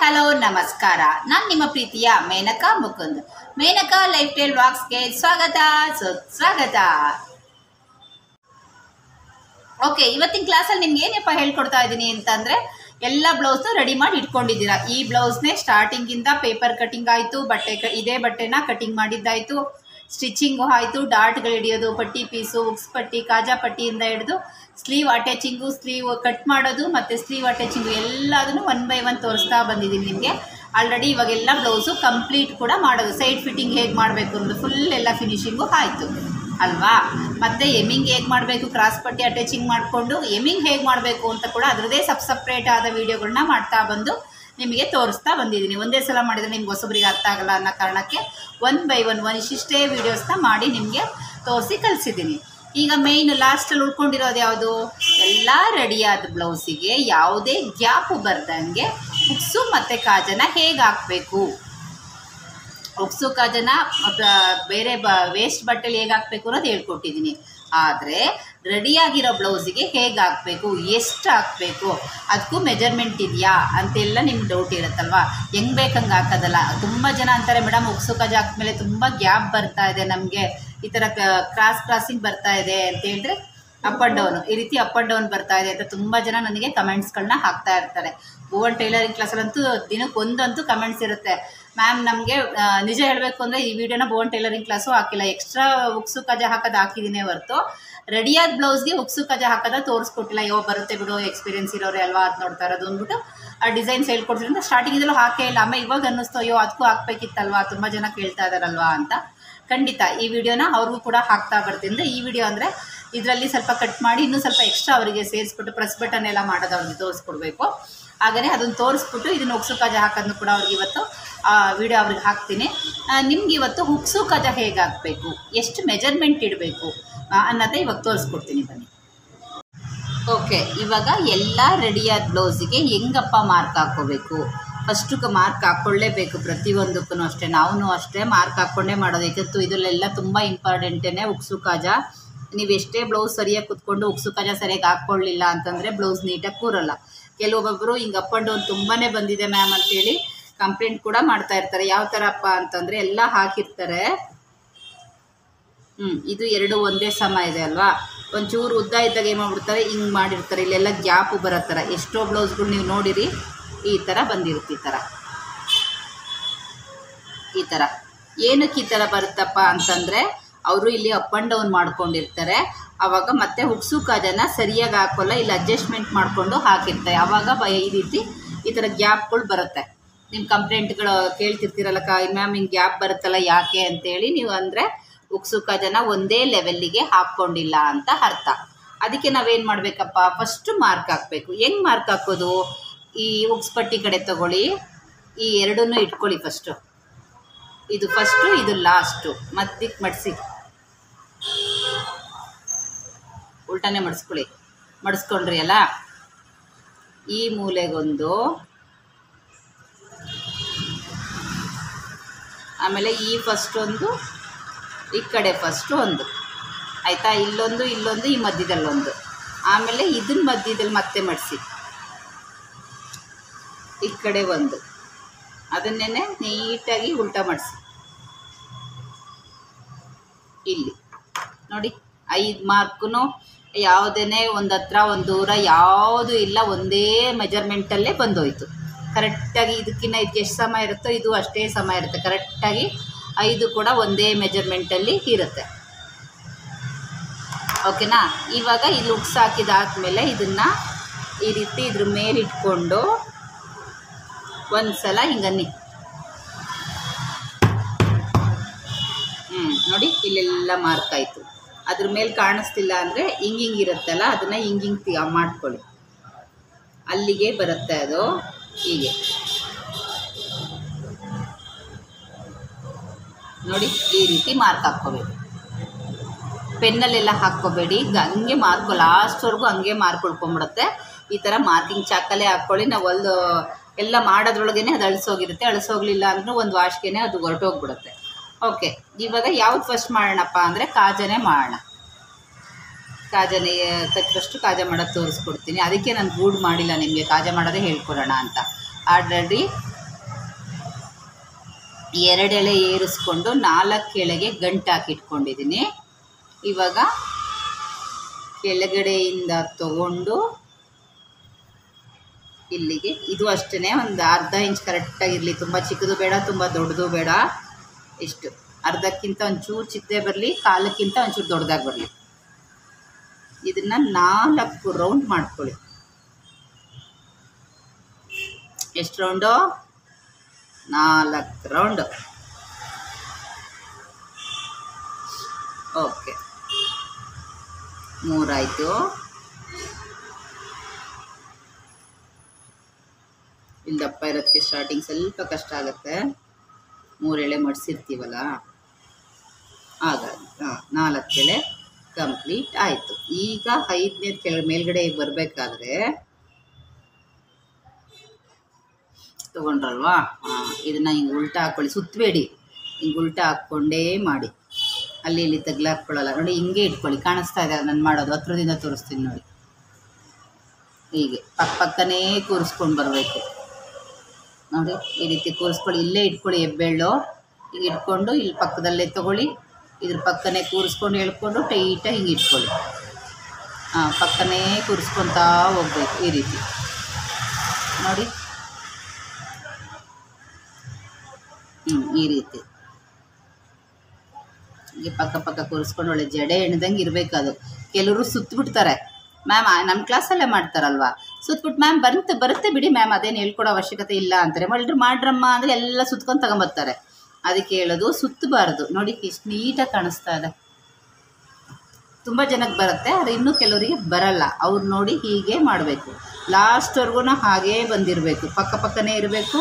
hello ನಮಸ್ಕಾರ ನಾನು ನಿಮ್ಮ ಪ್ರೀತಿಯ ಮೇನಕಾ ಮುಕುಂದ್ ಮೇನಕಾ ಲೈಫ್ ಸ್ಟೈಲ್ ವ್ಲಾಗ್ಸ್ಗೆ ಸ್ವಾಗತ ಸುಸ್ವಾಗತ ಓಕೆ ಇವತ್ತಿನ ಕ್ಲಾಸಲ್ಲಿ ನಿಮ್ಗೆ ಏನಪ್ಪ ಹೇಳ್ಕೊಡ್ತಾ ಇದ್ದೀನಿ ಅಂತಂದರೆ ಎಲ್ಲ ಬ್ಲೌಸ್ನು ರೆಡಿ ಮಾಡಿ ಇಟ್ಕೊಂಡಿದ್ದೀರಾ ಈ ಬ್ಲೌಸ್ನೇ ಸ್ಟಾರ್ಟಿಂಗಿಂದ ಪೇಪರ್ ಕಟಿಂಗ್ ಆಯಿತು ಬಟ್ಟೆ ಕ ಇದೇ ಬಟ್ಟೆನ ಕಟಿಂಗ್ ಮಾಡಿದ್ದಾಯಿತು ಸ್ಟಿಚಿಂಗು ಆಯಿತು ಡಾಟ್ಗಳು ಹಿಡಿಯೋದು ಪಟ್ಟಿ ಪೀಸು ಉಕ್ಸ್ ಪಟ್ಟಿ ಕಾಜಾ ಪಟ್ಟಿಯಿಂದ ಹಿಡಿದು ಸ್ಲೀವ್ ಅಟ್ಯಾಚಿಂಗು ಸ್ಲೀವ್ ಕಟ್ ಮಾಡೋದು ಮತ್ತು ಸ್ಲೀವ್ ಅಟ್ಯಾಚಿಂಗು ಎಲ್ಲದನ್ನು ಒನ್ ಬೈ ಒನ್ ತೋರಿಸ್ತಾ ಬಂದಿದ್ದೀನಿ ನಿಮಗೆ ಆಲ್ರೆಡಿ ಇವಾಗೆಲ್ಲ ಬ್ಲೌಸು ಕಂಪ್ಲೀಟ್ ಕೂಡ ಮಾಡೋದು ಸೈಡ್ ಫಿಟ್ಟಿಂಗ್ ಹೇಗೆ ಮಾಡಬೇಕು ಅನ್ನೋದು ಫುಲ್ ಎಲ್ಲ ಫಿನಿಶಿಂಗು ಆಯಿತು ಅಲ್ವಾ ಮತ್ತು ಎಮಿಂಗ್ ಹೇಗೆ ಮಾಡಬೇಕು ಕ್ರಾಸ್ ಪಟ್ಟಿ ಅಟ್ಯಾಚಿಂಗ್ ಮಾಡಿಕೊಂಡು ಎಮಿಂಗ್ ಹೇಗೆ ಮಾಡಬೇಕು ಅಂತ ಕೂಡ ಅದರದೇ ಸಬ್ ಸಪ್ರೇಟ್ ಆದ ವೀಡಿಯೋಗಳನ್ನ ಮಾಡ್ತಾ ಬಂದು ನಿಮಗೆ ತೋರಿಸ್ತಾ ಬಂದಿದ್ದೀನಿ ಒಂದೇ ಸಲ ಮಾಡಿದರೆ ನಿಮ್ಗೆ ಹೊಸಬ್ರಿಗೆ ಅರ್ಥ ಆಗಲ್ಲ ಅನ್ನೋ ಕಾರಣಕ್ಕೆ ಒನ್ ಬೈ ಒನ್ ಒನ್ ಇಷ್ಟಿಷ್ಟೇ ವೀಡಿಯೋಸ್ನ ಮಾಡಿ ನಿಮಗೆ ತೋರಿಸಿ ಕಲಿಸಿದ್ದೀನಿ ಈಗ ಮೇಯ್ನ್ ಲಾಸ್ಟಲ್ಲಿ ಉಳ್ಕೊಂಡಿರೋದು ಯಾವುದು ಎಲ್ಲ ರೆಡಿಯಾದ ಬ್ಲೌಸಿಗೆ ಯಾವುದೇ ಗ್ಯಾಪು ಬರ್ದಂಗೆ ಹುಕ್ಸು ಮತ್ತು ಕಾಜನ ಹೇಗೆ ಹಾಕಬೇಕು ಒಕ್ಸು ಕಾಜನ ಬ- ಬೇರೆ ಬ ವೇಸ್ಟ್ ಬಟ್ಟೆಲಿ ಹೇಗೆ ಹಾಕಬೇಕು ಅನ್ನೋದು ಹೇಳ್ಕೊಟ್ಟಿದ್ದೀನಿ ಆದರೆ ರೆಡಿಯಾಗಿರೋ ಬ್ಲೌಸಿಗೆ ಹೇಗೆ ಹಾಕಬೇಕು ಎಷ್ಟು ಹಾಕಬೇಕು ಅದಕ್ಕೂ ಮೆಜರ್ಮೆಂಟ್ ಇದೆಯಾ ಅಂತೆಲ್ಲ ನಿಮ್ಗೆ ಡೌಟ್ ಇರುತ್ತಲ್ವಾ ಹೆಂಗೆ ಬೇಕಂಗೆ ಹಾಕೋದಲ್ಲ ತುಂಬ ಜನ ಅಂತಾರೆ ಮೇಡಮ್ ಒಕ್ಸು ಕಾಜ ಹಾಕ್ಮೇಲೆ ತುಂಬ ಗ್ಯಾಪ್ ಬರ್ತಾ ಇದೆ ನಮಗೆ ಈ ಥರ ಕ್ರಾಸ್ ಕ್ರಾಸಿಂಗ್ ಬರ್ತಾ ಇದೆ ಅಂತ ಹೇಳಿದ್ರೆ ಅಪ್ ಆ್ಯಂಡ್ ಡೌನು ಈ ರೀತಿ ಅಪ್ ಆ್ಯಂಡ್ ಡೌನ್ ಬರ್ತಾ ಇದೆ ಅಂತ ತುಂಬ ಜನ ನನಗೆ ಕಮೆಂಟ್ಸ್ಗಳನ್ನ ಹಾಕ್ತಾ ಇರ್ತಾರೆ ಭುವನ್ ಟೈಲರಿಂಗ್ ಕ್ಲಾಸಲ್ಲಂತೂ ದಿನಕ್ಕೆ ಒಂದಂತೂ ಕಮೆಂಟ್ಸ್ ಇರುತ್ತೆ ಮ್ಯಾಮ್ ನಮಗೆ ನಿಜ ಹೇಳಬೇಕು ಅಂದರೆ ಈ ವಿಡಿಯೋನ ಭುವನ್ ಟೈಲರಿಂಗ್ ಕ್ಲಾಸು ಹಾಕಿಲ್ಲ ಎಕ್ಸ್ಟ್ರಾ ಉಕ್ಸು ಕಜ ಹಾಕೋದು ಹಾಕಿದ್ದೀನಿ ಹೊರತು ರೆಡಿಯಾದ ಬ್ಲೌಸ್ಗೆ ಉಕ್ಸು ಕಜ ಹಾಕೋದ ತೋರಿಸ್ಕೊಟ್ಟಿಲ್ಲ ಯೋ ಬರುತ್ತೆ ಬಿಡು ಎಕ್ಸ್ಪೀರಿಯನ್ಸ್ ಇರೋರು ಅಲ್ವಾ ಅದು ನೋಡ್ತಾ ಇರೋದು ಅಂದ್ಬಿಟ್ಟು ಆ ಡಿಸೈನ್ಸ್ ಹೇಳ್ಕೊಡ್ತೀನಿ ಸ್ಟಾರ್ಟಿಂಗಿಂದಲೂ ಹಾಕೇ ಇಲ್ಲ ಆಮೇಲೆ ಇವಾಗ ಅನ್ನಿಸ್ತು ಅಯ್ಯೋ ಅದಕ್ಕೂ ಹಾಕ್ಬೇಕಿತ್ತಲ್ವಾ ತುಂಬ ಜನ ಕೇಳ್ತಾ ಇದಾರಲ್ವಾ ಅಂತ ಖಂಡಿತ ಈ ವಿಡಿಯೋನ ಅವ್ರಿಗೂ ಕೂಡ ಹಾಕ್ತಾ ಬರ್ತೀನಿ ಅಂದರೆ ಈ ವಿಡಿಯೋ ಅಂದರೆ ಇದರಲ್ಲಿ ಸ್ವಲ್ಪ ಕಟ್ ಮಾಡಿ ಇನ್ನೂ ಸ್ವಲ್ಪ ಎಕ್ಸ್ಟ್ರಾ ಅವರಿಗೆ ಸೇರಿಸ್ಬಿಟ್ಟು ಪ್ರೆಸ್ ಬಟನ್ ಎಲ್ಲ ಮಾಡೋದು ಅವ್ರಿಗೆ ತೋರಿಸ್ಕೊಡ್ಬೇಕು ಹಾಗೇ ಅದನ್ನು ತೋರಿಸ್ಬಿಟ್ಟು ಇದನ್ನು ಉಕ್ಸು ಕಜ ಹಾಕೋದನ್ನು ಕೂಡ ಅವ್ರಿಗೆ ಇವತ್ತು ವಿಡಿಯೋ ಅವ್ರಿಗೆ ಹಾಕ್ತೀನಿ ನಿಮ್ಗೆ ಇವತ್ತು ಹುಕ್ಸು ಕಜ ಹೇಗೆ ಹಾಕಬೇಕು ಎಷ್ಟು ಮೆಜರ್ಮೆಂಟ್ ಇಡಬೇಕು ಅನ್ನೋದೇ ಇವಾಗ ತೋರಿಸ್ಕೊಡ್ತೀನಿ ಬನ್ನಿ ಓಕೆ ಇವಾಗ ಎಲ್ಲ ರೆಡಿಯಾದ ಬ್ಲೌಸಿಗೆ ಹೆಂಗಪ್ಪ ಮಾರ್ಕ್ ಹಾಕ್ಕೋಬೇಕು ಫಸ್ಟು ಮಾರ್ಕ್ ಹಾಕ್ಕೊಳ್ಳೇಬೇಕು ಪ್ರತಿಯೊಂದಕ್ಕೂ ಅಷ್ಟೇ ನಾವು ಅಷ್ಟೇ ಮಾರ್ಕ್ ಹಾಕ್ಕೊಂಡೇ ಮಾಡೋದು ಯಾಕಂತೂ ಇದರಲ್ಲೆಲ್ಲ ತುಂಬ ಇಂಪಾರ್ಟೆಂಟೇ ಉಕ್ಸು ಕಾಜ ನೀವು ಎಷ್ಟೇ ಬ್ಲೌಸ್ ಸರಿಯಾಗಿ ಕುತ್ಕೊಂಡು ಉಕ್ಸು ಕಾಜ ಸರಿಯಾಗಿ ಹಾಕ್ಕೊಳ್ಳಿಲ್ಲ ಅಂತಂದರೆ ಬ್ಲೌಸ್ ನೀಟಾಗಿ ಕೂರಲ್ಲ ಕೆಲವೊಬ್ಬೊಬ್ಬರು ಹಿಂಗೆ ಅಪ್ ಆ್ಯಂಡ್ ಡೌನ್ ತುಂಬಾ ಬಂದಿದೆ ಮ್ಯಾಮ್ ಅಂತೇಳಿ ಕಂಪ್ಲೇಂಟ್ ಕೂಡ ಮಾಡ್ತಾ ಇರ್ತಾರೆ ಯಾವ ಥರಪ್ಪ ಅಂತಂದರೆ ಎಲ್ಲ ಹಾಕಿರ್ತಾರೆ ಹ್ಞೂ ಇದು ಎರಡು ಒಂದೇ ಸಮ ಇದೆ ಅಲ್ವಾ ಒಂಚೂರು ಉದ್ದ ಇದ್ದಾಗ ಏನು ಮಾಡ್ಬಿಡ್ತಾರೆ ಹಿಂಗೆ ಮಾಡಿರ್ತಾರೆ ಇಲ್ಲೆಲ್ಲ ಗ್ಯಾಪು ಬರೋ ಥರ ಎಷ್ಟೋ ಬ್ಲೌಸ್ಗಳು ನೀವು ನೋಡಿರಿ ಈ ಥರ ಬಂದಿರುತ್ತೆ ಈ ಥರ ಈ ಥರ ಏನಕ್ಕೆ ಈ ಥರ ಬರುತ್ತಪ್ಪ ಅಂತಂದರೆ ಅವರು ಇಲ್ಲಿ ಅಪ್ ಆ್ಯಂಡ್ ಡೌನ್ ಮಾಡ್ಕೊಂಡಿರ್ತಾರೆ ಆವಾಗ ಮತ್ತೆ ಹುಕ್ಸು ಕಾಜನ ಸರಿಯಾಗಿ ಹಾಕೋಲ್ಲ ಇಲ್ಲಿ ಅಡ್ಜಸ್ಟ್ಮೆಂಟ್ ಮಾಡಿಕೊಂಡು ಹಾಕಿರ್ತಾರೆ ಆವಾಗ ಬ ಈ ರೀತಿ ಈ ಥರ ಗ್ಯಾಪ್ಗಳು ಬರುತ್ತೆ ನಿಮ್ಮ ಕಂಪ್ಲೇಂಟ್ಗಳು ಕೇಳ್ತಿರ್ತೀರಲ್ಲ ಕಾ ಮ್ಯಾಮ್ ಹಿಂಗೆ ಗ್ಯಾಪ್ ಬರುತ್ತಲ್ಲ ಯಾಕೆ ಅಂತೇಳಿ ನೀವು ಅಂದರೆ ಉಕ್ಸು ಕಾಜನ ಒಂದೇ ಲೆವೆಲ್ಲಿಗೆ ಹಾಕ್ಕೊಂಡಿಲ್ಲ ಅಂತ ಅರ್ಥ ಅದಕ್ಕೆ ನಾವೇನು ಮಾಡಬೇಕಪ್ಪ ಫಸ್ಟು ಮಾರ್ಕ್ ಹಾಕಬೇಕು ಹೆಂಗೆ ಮಾರ್ಕ್ ಹಾಕೋದು ಈ ಉಕ್ಸ್ ಪಟ್ಟಿ ಕಡೆ ತಗೊಳ್ಳಿ ಈ ಎರಡನ್ನೂ ಇಟ್ಕೊಳ್ಳಿ ಫಸ್ಟು ಇದು ಫಸ್ಟು ಇದು ಲಾಸ್ಟು ಮತ್ತಿಗೆ ಮಡಿಸಿ ಉಲ್ಟಾನೆ ಮಡಿಸ್ಕೊಳ್ಳಿ ಮಡಿಸ್ಕೊಂಡ್ರಿ ಅಲ್ಲ ಈ ಮೂಲೆಗೊಂದು ಆಮೇಲೆ ಈ ಫಸ್ಟ್ ಒಂದು ಈ ಕಡೆ ಫಸ್ಟು ಒಂದು ಆಯಿತಾ ಇಲ್ಲೊಂದು ಇಲ್ಲೊಂದು ಈ ಮಧ್ಯದಲ್ಲೊಂದು ಆಮೇಲೆ ಇದನ್ನ ಮಧ್ಯದಲ್ಲಿ ಮತ್ತೆ ಮಡಿಸಿ ಈ ಕಡೆ ಒಂದು ಅದನ್ನೇ ನೀಟಾಗಿ ಉಲ್ಟಾ ಮಾಡಿಸಿ ಇಲ್ಲಿ ನೋಡಿ ಐದು ಮಾರ್ಕು ಯಾವುದೇ ಒಂದು ಹತ್ರ ಒಂದು ದೂರ ಯಾವುದು ಇಲ್ಲ ಒಂದೇ ಮೆಜರ್ಮೆಂಟಲ್ಲೇ ಬಂದೋಯ್ತು ಕರೆಕ್ಟಾಗಿ ಇದಕ್ಕಿಂತ ಇದಕ್ಕೆ ಎಷ್ಟು ಸಮ ಇರುತ್ತೋ ಇದು ಅಷ್ಟೇ ಸಮ ಇರುತ್ತೆ ಕರೆಕ್ಟಾಗಿ ಐದು ಕೂಡ ಒಂದೇ ಮೆಜರ್ಮೆಂಟಲ್ಲಿ ಇರುತ್ತೆ ಓಕೆನಾ ಇವಾಗ ಇಲ್ಲಿ ಉಕ್ಸ್ ಹಾಕಿದಾದ್ಮೇಲೆ ಇದನ್ನು ಈ ರೀತಿ ಇದ್ರ ಮೇಲೆ ಇಟ್ಕೊಂಡು ಒಂದು ಸಲ ಹಿಂಗನ್ನಿ ಹ್ಞೂ ನೋಡಿ ಇಲ್ಲೆಲ್ಲ ಮಾರ್ಕ್ ಆಯಿತು ಅದ್ರ ಮೇಲೆ ಕಾಣಿಸ್ತಿಲ್ಲ ಅಂದರೆ ಹಿಂಗೆ ಹಿಂಗೆ ಇರುತ್ತಲ್ಲ ಅದನ್ನು ಹಿಂಗೆ ಹಿಂಗೆ ತಿ ಮಾಡ್ಕೊಳ್ಳಿ ಅಲ್ಲಿಗೆ ಬರುತ್ತೆ ಅದು ಹೀಗೆ ನೋಡಿ ಈ ರೀತಿ ಮಾರ್ಕ್ ಹಾಕ್ಕೋಬೇಕು ಪೆನ್ನಲ್ಲೆಲ್ಲ ಹಾಕ್ಕೋಬೇಡಿ ಗ- ಹಂಗೆ ಮಾರ್ಕ್ ಲಾಸ್ಟ್ವರೆಗೂ ಹಂಗೆ ಮಾರ್ಕ್ ಉಳ್ಕೊಂಬಿಡುತ್ತೆ ಈ ಥರ ಮಾರ್ಕಿಂಗ್ ಚಾಕಲ್ಲೇ ಹಾಕ್ಕೊಳ್ಳಿ ನಾವು ಒಂದು ಎಲ್ಲ ಮಾಡೋದ್ರೊಳಗೇ ಅದು ಅಳಿಸೋಗಿರುತ್ತೆ ಅಳಿಸೋಗ್ಲಿಲ್ಲ ಅಂದ್ರೂ ಒಂದು ವಾಶ್ಗೆನೆ ಅದು ಹೊರಟೋಗ್ಬಿಡುತ್ತೆ ಓಕೆ ಇವಾಗ ಯಾವ್ದು ಫಸ್ಟ್ ಮಾಡೋಣಪ್ಪ ಅಂದರೆ ಕಾಜನೇ ಮಾಡೋಣ ಕಾಜನೆ ಫಸ್ಟು ಕಾಜ ಮಾಡೋದು ತೋರಿಸ್ಕೊಡ್ತೀನಿ ಅದಕ್ಕೆ ನಾನು ಗೂಡ್ ಮಾಡಿಲ್ಲ ನಿಮಗೆ ಕಾಜ ಮಾಡೋದೇ ಹೇಳ್ಕೊಡೋಣ ಅಂತ ಆಲ್ರೆಡಿ ಎರಡು ಎಳೆ ಏರಿಸ್ಕೊಂಡು ನಾಲ್ಕು ಎಳೆಗೆ ಗಂಟು ಹಾಕಿಟ್ಕೊಂಡಿದ್ದೀನಿ ಇವಾಗ ಕೆಳಗಡೆಯಿಂದ ತಗೊಂಡು ಇಲ್ಲಿಗೆ ಇದು ಅಷ್ಟೇ ಒಂದು ಅರ್ಧ ಇಂಚ್ ಕರೆಕ್ಟಾಗಿರಲಿ ತುಂಬ ಚಿಕ್ಕದು ಬೇಡ ತುಂಬ ದೊಡ್ಡದು ಬೇಡ ಇಷ್ಟು ಅರ್ಧಕ್ಕಿಂತ ಒಂಚೂರು ಚಿಕ್ಕದೇ ಬರಲಿ ಕಾಲಕ್ಕಿಂತ ಒಂಚೂರು ದೊಡ್ಡದಾಗಿ ಬರಲಿ ಇದನ್ನು ನಾಲ್ಕು ರೌಂಡ್ ಮಾಡ್ಕೊಳ್ಳಿ ಎಷ್ಟು ರೌಂಡು ನಾಲ್ಕು ರೌಂಡು ಓಕೆ ಮೂರಾಯಿತು ಇಲ್ಲಿ ದಪ್ಪ ಇರೋದಕ್ಕೆ ಸ್ಟಾರ್ಟಿಂಗ್ ಸ್ವಲ್ಪ ಕಷ್ಟ ಆಗುತ್ತೆ ಮೂರು ಎಳೆ ಮಡಿಸಿರ್ತೀವಲ್ಲ ಹಾಗಾಗಿ ಹಾಂ ನಾಲ್ಕು ಎಳೆ ಕಂಪ್ಲೀಟ್ ಆಯಿತು ಈಗ ಐದನೇ ಕೆಳ ಮೇಲ್ಗಡೆ ಬರಬೇಕಾದ್ರೆ ತಗೊಂಡ್ರಲ್ವಾ ಹಾಂ ಇದನ್ನು ಹಿಂಗೆ ಉಲ್ಟಾ ಹಾಕ್ಕೊಳ್ಳಿ ಸುತ್ತಬೇಡಿ ಹಿಂಗೆ ಉಲ್ಟಾ ಹಾಕ್ಕೊಂಡೇ ಮಾಡಿ ಅಲ್ಲಿ ಇಲ್ಲಿ ತಗ್ಲಾಕ್ಕೊಳ್ಳಲ್ಲ ನೋಡಿ ಹಿಂಗೆ ಇಟ್ಕೊಳ್ಳಿ ಕಾಣಿಸ್ತಾ ಇದೆ ನಾನು ಮಾಡೋದು ಹತ್ರದಿಂದ ತೋರಿಸ್ತೀನಿ ನೋಡಿ ಹೀಗೆ ಪಕ್ಕ ಪಕ್ಕನೇ ಕೂರಿಸ್ಕೊಂಡು ಬರಬೇಕು ನೋಡಿ ಈ ರೀತಿ ಕೂರಿಸ್ಕೊಳ್ಳಿ ಇಲ್ಲೇ ಇಟ್ಕೊಳ್ಳಿ ಹೆಬ್ಬೆಳ್ಳು ಹಿಂಗೆ ಇಟ್ಕೊಂಡು ಇಲ್ಲಿ ಪಕ್ಕದಲ್ಲೇ ತಗೊಳ್ಳಿ ಇದ್ರ ಪಕ್ಕನೇ ಕೂರಿಸ್ಕೊಂಡು ಎಳ್ಕೊಂಡು ಟೈಟಾಗಿ ಹಿಂಗೆ ಇಟ್ಕೊಳ್ಳಿ ಹಾಂ ಪಕ್ಕನೇ ಕೂರಿಸ್ಕೊತಾ ಹೋಗ್ಬೇಕು ಈ ರೀತಿ ನೋಡಿ ಹ್ಞೂ ಈ ರೀತಿ ಹೀಗೆ ಪಕ್ಕ ಪಕ್ಕ ಕೂರಿಸ್ಕೊಂಡು ಒಳ್ಳೆ ಜಡೆ ಎಣ್ದಂಗೆ ಇರಬೇಕು ಅದು ಕೆಲವರು ಸುತ್ತಬಿಡ್ತಾರೆ ಮ್ಯಾಮ್ ನಮ್ಮ ಕ್ಲಾಸಲ್ಲೇ ಮಾಡ್ತಾರಲ್ವಾ ಸುತ್ಬಿಟ್ಟು ಮ್ಯಾಮ್ ಬರುತ್ತೆ ಬರುತ್ತೆ ಬಿಡಿ ಮ್ಯಾಮ್ ಅದೇನು ಹೇಳ್ಕೊಡೋ ಅವಶ್ಯಕತೆ ಇಲ್ಲ ಅಂತಾರೆ ಮಲ್ಡ್ರು ಮಾಡ್ರಮ್ಮ ಅಂದರೆ ಎಲ್ಲ ಸುತ್ಕೊಂಡು ತಗೊಂಬರ್ತಾರೆ ಅದಕ್ಕೆ ಹೇಳೋದು ಸುತ್ತಬಾರ್ದು ನೋಡಿ ಎಷ್ಟು ನೀಟಾಗಿ ಕಾಣಿಸ್ತಾ ಇದೆ ತುಂಬ ಜನಕ್ಕೆ ಬರುತ್ತೆ ಆದರೆ ಇನ್ನೂ ಕೆಲವರಿಗೆ ಬರಲ್ಲ ಅವ್ರು ನೋಡಿ ಹೀಗೆ ಮಾಡಬೇಕು ಲಾಸ್ಟ್ವರೆಗೂ ಹಾಗೇ ಬಂದಿರಬೇಕು ಪಕ್ಕ ಪಕ್ಕನೇ ಇರಬೇಕು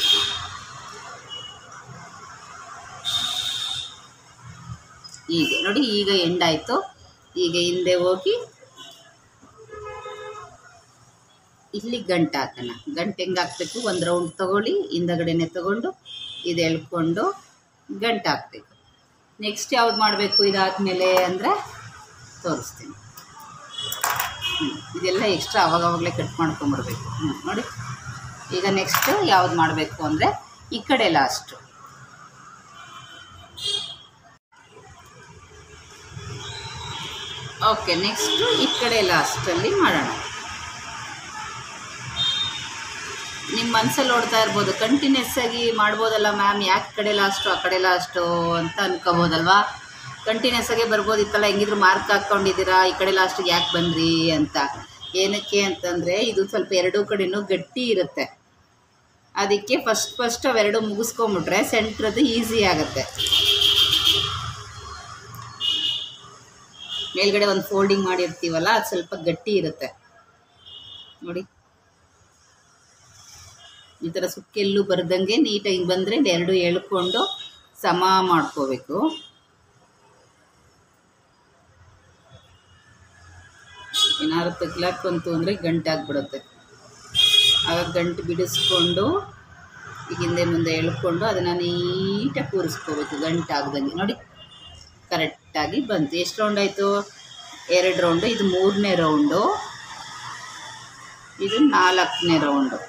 ಹೀಗೆ ನೋಡಿ ಈಗ ಎಂಡಾಯಿತು ಈಗ ಹಿಂದೆ ಹೋಗಿ ಇಲ್ಲಿ ಗಂಟು ಹಾಕೋಣ ಗಂಟು ಹೆಂಗೆ ಹಾಕ್ಬೇಕು ಒಂದು ರೌಂಡ್ ತೊಗೊಳ್ಳಿ ಹಿಂದಗಡೆನೆ ತೊಗೊಂಡು ಇದು ಎಳ್ಕೊಂಡು ಗಂಟು ಹಾಕ್ಬೇಕು ನೆಕ್ಸ್ಟ್ ಯಾವ್ದು ಮಾಡಬೇಕು ಇದಾದಮೇಲೆ ಅಂದರೆ ತೋರಿಸ್ತೀನಿ ಹ್ಞೂ ಇದೆಲ್ಲ ಎಕ್ಸ್ಟ್ರಾ ಅವಾಗವಾಗಲೇ ಕಟ್ ಮಾಡ್ಕೊಂಬರ್ಬೇಕು ಹ್ಞೂ ನೋಡಿ ಈಗ ನೆಕ್ಸ್ಟು ಯಾವ್ದು ಮಾಡಬೇಕು ಅಂದರೆ ಈ ಕಡೆ ಲಾಸ್ಟು ಓಕೆ ನೆಕ್ಸ್ಟು ಈ ಕಡೆ ಲಾಸ್ಟಲ್ಲಿ ಮಾಡೋಣ ನಿಮ್ಮ ಮನಸ್ಸಲ್ಲಿ ಓಡ್ತಾ ಇರ್ಬೋದು ಕಂಟಿನ್ಯೂಸ್ ಆಗಿ ಮಾಡ್ಬೋದಲ್ಲ ಮ್ಯಾಮ್ ಯಾಕೆ ಕಡೆ ಲಾಸ್ಟು ಆ ಕಡೆ ಲಾಸ್ಟು ಅಂತ ಅನ್ಕೋಬೋದಲ್ವಾ ಕಂಟಿನ್ಯೂಸ್ ಆಗಿ ಬರ್ಬೋದಿತ್ತಲ್ಲ ಹೆಂಗಿದ್ರು ಮಾರ್ಕ್ ಹಾಕ್ಕೊಂಡಿದ್ದೀರಾ ಈ ಕಡೆ ಲಾಸ್ಟಿಗೆ ಯಾಕೆ ಬಂದ್ರಿ ಅಂತ ಏನಕ್ಕೆ ಅಂತಂದರೆ ಇದು ಸ್ವಲ್ಪ ಎರಡೂ ಕಡೆನೂ ಗಟ್ಟಿ ಇರುತ್ತೆ ಅದಕ್ಕೆ ಫಸ್ಟ್ ಫಸ್ಟ್ ಅವೆರಡು ಮುಗಿಸ್ಕೊಂಬಿಟ್ರೆ ಸೆಂಟ್ರದ್ದು ಈಸಿ ಆಗುತ್ತೆ ಮೇಲ್ಗಡೆ ಒಂದು ಫೋಲ್ಡಿಂಗ್ ಮಾಡಿರ್ತೀವಲ್ಲ ಅದು ಸ್ವಲ್ಪ ಗಟ್ಟಿ ಇರುತ್ತೆ ನೋಡಿ ಈ ಥರ ಸುಕ್ಕೆಲ್ಲೂ ಬರ್ದಂಗೆ ನೀಟಾಗಿ ಹಿಂಗೆ ಬಂದರೆ ಎರಡು ಎಳ್ಕೊಂಡು ಸಮ ಮಾಡ್ಕೋಬೇಕು ಏನಾದ್ರು ತಗ್ಲಾಕ್ ಬಂತು ಅಂದರೆ ಗಂಟಾಗ್ಬಿಡುತ್ತೆ ಆಗ ಗಂಟು ಬಿಡಿಸ್ಕೊಂಡು ಈಗ ಹಿಂದೆ ಮುಂದೆ ಎಳ್ಕೊಂಡು ಅದನ್ನು ನೀಟಾಗಿ ಕೂರಿಸ್ಕೋಬೇಕು ಗಂಟಾಗ್ದಂಗೆ ನೋಡಿ ಕರೆಕ್ಟಾಗಿ ಬಂತು ಎಷ್ಟು ರೌಂಡ್ ಆಯಿತು ಎರಡು ರೌಂಡು ಇದು ಮೂರನೇ ರೌಂಡು ಇದು ನಾಲ್ಕನೇ ರೌಂಡು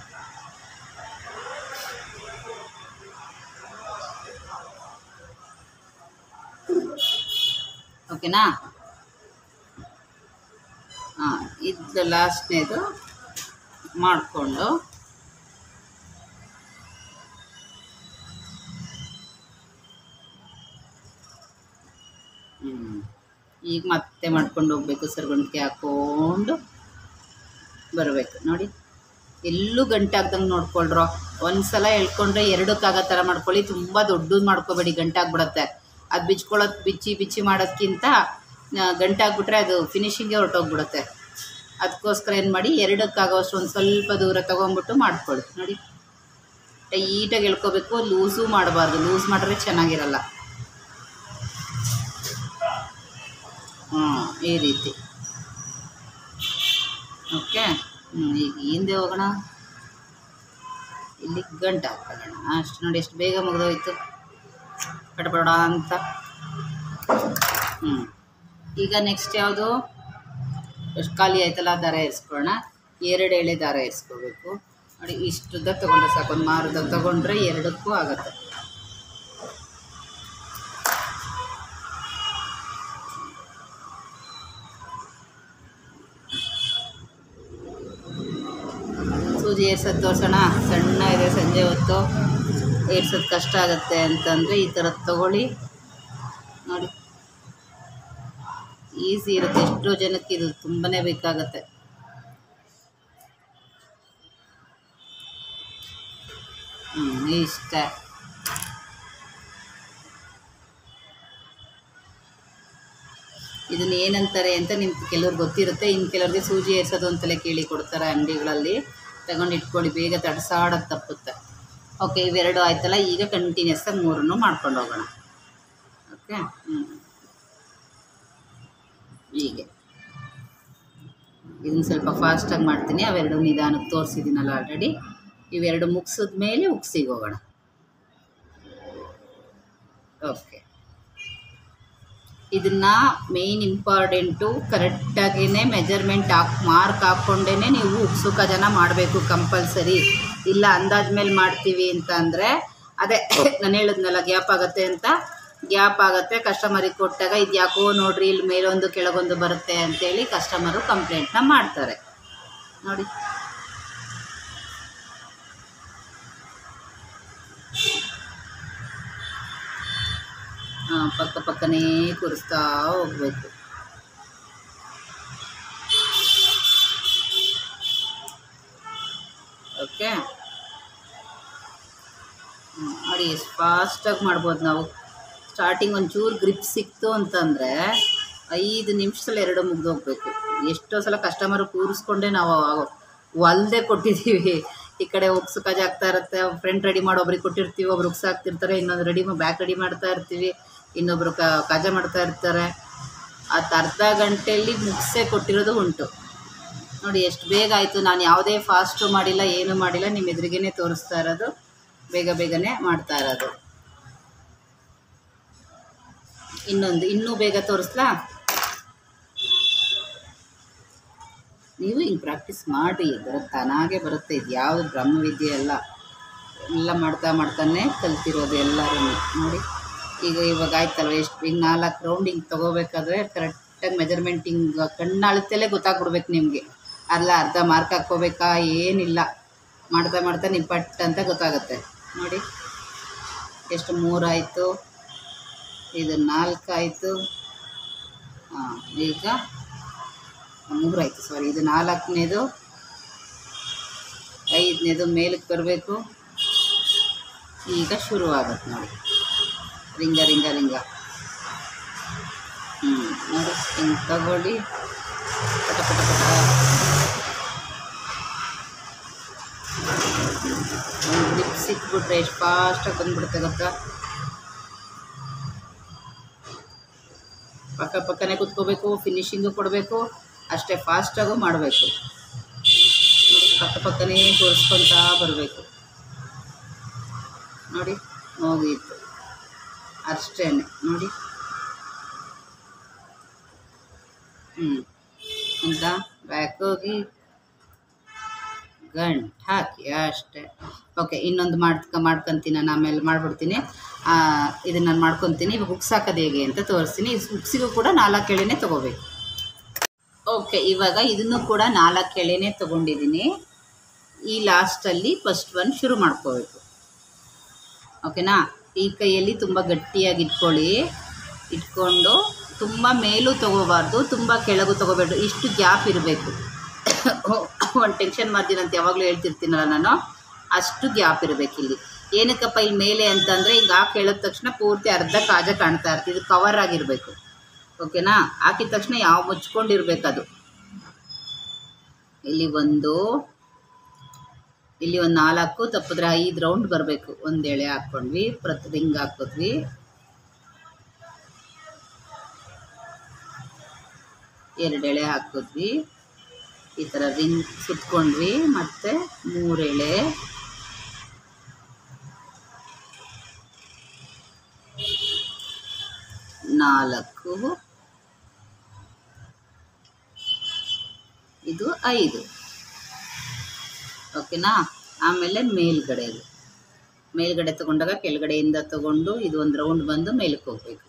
ಓಕೆನಾ ಹಾಂ ಇದು ಲಾಸ್ಟ್ನೇದು ಮಾಡಿಕೊಂಡು ಹ್ಞೂ ಈಗ ಮತ್ತೆ ಮಾಡ್ಕೊಂಡು ಹೋಗ್ಬೇಕು ಸರ್ಗುಣಿಕೆ ಹಾಕ್ಕೊಂಡು ಬರಬೇಕು ನೋಡಿ ಎಲ್ಲೂ ಗಂಟಾಗ್ದಂಗೆ ನೋಡ್ಕೊಳ್ರೋ ಒಂದು ಸಲ ಎಳ್ಕೊಂಡ್ರೆ ಎರಡಕ್ಕಾಗೋ ಥರ ಮಾಡ್ಕೊಳ್ಳಿ ತುಂಬ ದೊಡ್ಡದು ಮಾಡ್ಕೋಬೇಡಿ ಗಂಟಾಗ್ಬಿಡತ್ತೆ ಅದು ಬಿಚ್ಕೊಳ್ಳೋದು ಬಿಚ್ಚಿ ಬಿಚ್ಚಿ ಮಾಡೋದ್ಕಿಂತ ಗಂಟಾಗ್ಬಿಟ್ರೆ ಅದು ಫಿನಿಶಿಂಗೇ ಹೊರಟೋಗ್ಬಿಡುತ್ತೆ ಅದಕ್ಕೋಸ್ಕರ ಏನು ಮಾಡಿ ಎರಡಕ್ಕಾಗೋಷ್ಟು ಒಂದು ಸ್ವಲ್ಪ ದೂರ ತೊಗೊಂಬಿಟ್ಟು ಮಾಡ್ಕೊಳ್ಳಿ ನೋಡಿ ಟೈಟಾಗಿ ಎಳ್ಕೊಬೇಕು ಲೂಸು ಮಾಡಬಾರ್ದು ಲೂಸ್ ಮಾಡಿದ್ರೆ ಚೆನ್ನಾಗಿರಲ್ಲ ಹಾಂ ಈ ರೀತಿ ಓಕೆ ಹ್ಞೂ ಈಗ ಹಿಂದೆ ಹೋಗೋಣ ಇಲ್ಲಿ ಗಂಟು ಹಾಕೊಳ್ಳೋಣ ಅಷ್ಟು ನೋಡಿ ಎಷ್ಟು ಬೇಗ ಮುಗಿದೋಯ್ತು ಪಟಪಡ ಅಂತ ಹ್ಞೂ ಈಗ ನೆಕ್ಸ್ಟ್ ಯಾವುದು ಎಷ್ಟು ಖಾಲಿ ಆಯ್ತಲ್ಲ ದಾರ ಇರಿಸ್ಕೊಳ್ಳೋಣ ಎರಡು ಎಳೆ ದಾರ ಇರಿಸ್ಕೋಬೇಕು ನೋಡಿ ಇಷ್ಟುದ್ದ ತೊಗೊಂಡ್ರೆ ಸಾಕು ಒಂದು ಮಾರುದ ತೊಗೊಂಡ್ರೆ ಎರಡಕ್ಕೂ ಆಗುತ್ತೆ ಏರ್ಸೋದು ತೋರಿಸೋಣ ಸಣ್ಣ ಇದೆ ಸಂಜೆ ಹೊತ್ತು ಏರ್ಸೋದು ಕಷ್ಟ ಆಗುತ್ತೆ ಅಂತಂದರೆ ಈ ಥರದ್ದು ತಗೊಳ್ಳಿ ನೋಡಿ ಈಸಿ ಇರುತ್ತೆ ಎಷ್ಟೋ ಜನಕ್ಕೆ ಇದು ತುಂಬಾ ಬೇಕಾಗತ್ತೆ ಹ್ಞೂ ಇಷ್ಟ ಇದನ್ನ ಏನಂತಾರೆ ಅಂತ ನಿಮ್ಗೆ ಕೆಲವ್ರಿಗೆ ಗೊತ್ತಿರುತ್ತೆ ಇನ್ನು ಕೆಲವ್ರಿಗೆ ಸೂಜಿ ಏರ್ಸೋದು ಅಂತಲೇ ಕೇಳಿ ಕೊಡ್ತಾರೆ ಅಂಗಡಿಗಳಲ್ಲಿ ತಗೊಂಡು ಇಟ್ಕೊಳ್ಳಿ ಬೇಗ ತಡ್ಸಾಡೋದು ತಪ್ಪುತ್ತೆ ಓಕೆ ಇವೆರಡು ಆಯ್ತಲ್ಲ ಈಗ ಕಂಟಿನ್ಯೂಸ್ ಆಗಿ ಮೂರನ್ನು ಮಾಡ್ಕೊಂಡು ಹೋಗೋಣ ಓಕೆ ಹ್ಞೂ ಹೀಗೆ ಇದನ್ನು ಸ್ವಲ್ಪ ಫಾಸ್ಟಾಗಿ ಮಾಡ್ತೀನಿ ಅವೆರಡು ನಿಧಾನಕ್ಕೆ ತೋರಿಸಿದ್ದೀನಲ್ಲ ಆಲ್ರೆಡಿ ಇವೆರಡು ಮುಗಿಸಿದ ಮೇಲೆ ಉಕ್ಸಿಗೆ ಹೋಗೋಣ ಓಕೆ ಇದನ್ನ ಮೇಯ್ನ್ ಇಂಪಾರ್ಟೆಂಟು ಕರೆಕ್ಟಾಗಿಯೇ ಮೆಜರ್ಮೆಂಟ್ ಹಾಕಿ ಮಾರ್ಕ್ ಹಾಕ್ಕೊಂಡೇ ನೀವು ಉಕ್ಸುಕ ಜನ ಮಾಡಬೇಕು ಕಂಪಲ್ಸರಿ ಇಲ್ಲ ಅಂದಾಜ್ ಮೇಲೆ ಮಾಡ್ತೀವಿ ಅಂತ ಅಂದರೆ ಅದೇ ನಾನು ಹೇಳಿದ್ನಲ್ಲ ಗ್ಯಾಪ್ ಆಗುತ್ತೆ ಅಂತ ಗ್ಯಾಪ್ ಆಗುತ್ತೆ ಕಸ್ಟಮರಿಗೆ ಕೊಟ್ಟಾಗ ಇದು ಯಾಕೋ ನೋಡ್ರಿ ಇಲ್ಲಿ ಮೇಲೊಂದು ಕೆಳಗೊಂದು ಬರುತ್ತೆ ಅಂತೇಳಿ ಕಸ್ಟಮರು ಕಂಪ್ಲೇಂಟ್ನ ಮಾಡ್ತಾರೆ ನೋಡಿ ಹಾಂ ಪಕ್ಕ ಪಕ್ಕನೇ ಕೂರಿಸ್ತಾ ಹೋಗ್ಬೇಕು ಓಕೆ ಹ್ಮ್, ನೋಡಿ ಎಷ್ಟು ಫಾಸ್ಟಾಗಿ ಮಾಡ್ಬೋದು ನಾವು ಸ್ಟಾರ್ಟಿಂಗ್ ಒಂಚೂರು ಗ್ರಿಪ್ ಸಿಕ್ತು ಅಂತಂದರೆ ಐದು ನಿಮಿಷದಲ್ಲಿ ಎರಡು ಮುಗ್ದು ಹೋಗ್ಬೇಕು ಎಷ್ಟೋ ಸಲ ಕಸ್ಟಮರ್ ಕೂರಿಸ್ಕೊಂಡೇ ನಾವು ಹೊಲ್ದೆ ಕೊಟ್ಟಿದ್ದೀವಿ ಈ ಕಡೆ ಉಕ್ಸು ಕಜ ಆಗ್ತಾ ಇರುತ್ತೆ ಫ್ರಂಟ್ ರೆಡಿ ಮಾಡಿ ಒಬ್ರಿಗೆ ಕೊಟ್ಟಿರ್ತೀವಿ ಒಬ್ರು ಉಕ್ಸ್ ಹಾಕ್ತಿರ್ತಾರೆ ಇನ್ನೊಂದು ರೆಡಿ ಬ್ಯಾಕ್ ರೆಡಿ ಮಾಡ್ತಾ ಇರ್ತೀವಿ ಇನ್ನೊಬ್ರು ಕ ಕಜ ಮಾಡ್ತಾ ಇರ್ತಾರೆ ಅದು ಅರ್ಧ ಗಂಟೆಯಲ್ಲಿ ಮುಗಿಸೇ ಕೊಟ್ಟಿರೋದು ಉಂಟು ನೋಡಿ ಎಷ್ಟು ಬೇಗ ಆಯಿತು ನಾನು ಯಾವುದೇ ಫಾಸ್ಟು ಮಾಡಿಲ್ಲ ಏನೂ ಮಾಡಿಲ್ಲ ನಿಮ್ಮ ಎದುರಿಗೇ ತೋರಿಸ್ತಾ ಇರೋದು ಬೇಗ ಬೇಗನೆ ಮಾಡ್ತಾ ಇರೋದು ಇನ್ನೊಂದು ಇನ್ನೂ ಬೇಗ ತೋರಿಸ್ಲಾ ನೀವು ಹಿಂಗೆ ಪ್ರಾಕ್ಟೀಸ್ ಮಾಡಿ ಬರುತ್ತೆ ತಾನಾಗೆ ಬರುತ್ತೆ ಇದು ಯಾವುದು ಬ್ರಹ್ಮವಿದ್ಯೆ ಅಲ್ಲ ಎಲ್ಲ ಮಾಡ್ತಾ ಮಾಡ್ತಾನೆ ಕಲ್ತಿರೋದು ಎಲ್ಲರೂ ನೋಡಿ ಈಗ ಇವಾಗ ಆಯ್ತಲ್ವ ಎಷ್ಟು ಹಿಂಗೆ ನಾಲ್ಕು ರೌಂಡ್ ಹಿಂಗೆ ತೊಗೋಬೇಕಾದ್ರೆ ಕರೆಕ್ಟಾಗಿ ಮೆಜರ್ಮೆಂಟ್ ಹಿಂಗೆ ಕಣ್ಣು ಅಳತೆಲೇ ಗೊತ್ತಾಗ್ಬಿಡ್ಬೇಕು ನಿಮಗೆ ಅಲ್ಲ ಅರ್ಧ ಮಾರ್ಕ್ ಹಾಕ್ಕೋಬೇಕಾ ಏನಿಲ್ಲ ಮಾಡ್ತಾ ಮಾಡ್ತಾ ನೀವು ಪಟ್ ಅಂತ ಗೊತ್ತಾಗುತ್ತೆ ನೋಡಿ ಎಷ್ಟು ಮೂರಾಯಿತು ಇದು ನಾಲ್ಕು ಆಯಿತು ಹಾಂ ಈಗ ಮೂರಾಯಿತು ಸಾರಿ ಇದು ನಾಲ್ಕನೇದು ಐದನೇದು ಮೇಲಕ್ಕೆ ಬರಬೇಕು ಈಗ ಶುರು ಆಗುತ್ತೆ ನೋಡಿ ರಿಂಗ ರಿಂಗ ರಿಂಗ ಹ್ಞೂ ನೋಡಿ ಹಿಂಗೆ ತಗೊಳ್ಳಿ ಪಟ ಪಟ ಪಟ ಒಂದು ಗ್ರಿಪ್ ಸಿಕ್ಬಿಟ್ರೆ ಎಷ್ಟು ಫಾಸ್ಟಾಗಿ ಬಂದ್ಬಿಡುತ್ತೆ ಗೊತ್ತಾ ಪಕ್ಕ ಪಕ್ಕನೇ ಕುತ್ಕೋಬೇಕು ಫಿನಿಶಿಂಗು ಕೊಡಬೇಕು ಅಷ್ಟೇ ಫಾಸ್ಟಾಗೂ ಮಾಡಬೇಕು ನೋಡಿ ಪಕ್ಕ ಪಕ್ಕನೇ ತೋರಿಸ್ಕೊತಾ ಬರಬೇಕು ನೋಡಿ ಹೋಗಿತ್ತು ಅಷ್ಟೇ ನೋಡಿ ಹ್ಞೂ ಅಂತ ಬ್ಯಾಕ್ ಹೋಗಿ ಗಂಟು ಹಾಕಿ ಅಷ್ಟೇ ಓಕೆ ಇನ್ನೊಂದು ಮಾಡ್ಕ ಮಾಡ್ಕೊತೀನಿ ನಾನು ಆಮೇಲೆ ಮಾಡಿಬಿಡ್ತೀನಿ ಇದನ್ನು ನಾನು ಮಾಡ್ಕೊತೀನಿ ಇವಾಗ ಉಕ್ಸ್ ಹಾಕೋದು ಹೇಗೆ ಅಂತ ತೋರಿಸ್ತೀನಿ ಉಕ್ಸಿಗೂ ಕೂಡ ನಾಲ್ಕು ಎಳೆನೇ ತೊಗೋಬೇಕು ಓಕೆ ಇವಾಗ ಇದನ್ನು ಕೂಡ ನಾಲ್ಕು ಎಳೆನೇ ತೊಗೊಂಡಿದ್ದೀನಿ ಈ ಲಾಸ್ಟಲ್ಲಿ ಫಸ್ಟ್ ಒನ್ ಶುರು ಮಾಡ್ಕೋಬೇಕು ಓಕೆನಾ ಈ ಕೈಯಲ್ಲಿ ತುಂಬ ಗಟ್ಟಿಯಾಗಿ ಇಟ್ಕೊಳ್ಳಿ ಇಟ್ಕೊಂಡು ತುಂಬ ಮೇಲೂ ತೊಗೋಬಾರ್ದು ತುಂಬ ಕೆಳಗೂ ತೊಗೋಬೇಡ್ದು ಇಷ್ಟು ಗ್ಯಾಪ್ ಇರಬೇಕು ಒಂದು ಟೆನ್ಷನ್ ಮಾರ್ಜಿನ್ ಅಂತ ಯಾವಾಗಲೂ ಹೇಳ್ತಿರ್ತೀನಲ್ಲ ನಾನು ಅಷ್ಟು ಗ್ಯಾಪ್ ಇರಬೇಕು ಇಲ್ಲಿ ಏನಕ್ಕಪ್ಪ ಇಲ್ಲಿ ಮೇಲೆ ಅಂತಂದರೆ ಈಗ ಹಾಕಿ ಹೇಳಿದ ತಕ್ಷಣ ಪೂರ್ತಿ ಅರ್ಧ ಕಾಜ ಕಾಣ್ತಾ ಇರ್ತೀವಿ ಇದು ಕವರ್ ಆಗಿರಬೇಕು ಓಕೆನಾ ಹಾಕಿದ ತಕ್ಷಣ ಯಾವ ಮುಚ್ಕೊಂಡಿರ್ಬೇಕು ಅದು ಇಲ್ಲಿ ಒಂದು ಇಲ್ಲಿ ಒಂದು ನಾಲ್ಕು ತಪ್ಪಿದ್ರೆ ಐದು ರೌಂಡ್ ಬರಬೇಕು ಒಂದು ಎಳೆ ಹಾಕ್ಕೊಂಡ್ವಿ ಪ್ರತಿ ರಿಂಗ್ ಹಾಕಿದ್ವಿ ಎರಡು ಎಳೆ ಹಾಕಿದ್ವಿ ಈ ಥರ ರಿಂಗ್ ಸುತ್ಕೊಂಡ್ವಿ ಮತ್ತು ಮೂರು ಎಳೆ ನಾಲ್ಕು ಇದು ಐದು ಓಕೆನಾ ಆಮೇಲೆ ಮೇಲ್ಗಡೆದು ಮೇಲ್ಗಡೆ ತಗೊಂಡಾಗ ಕೆಳಗಡೆಯಿಂದ ತಗೊಂಡು ಇದು ಒಂದು ರೌಂಡ್ ಬಂದು ಮೇಲಕ್ಕೆ ಹೋಗ್ಬೇಕು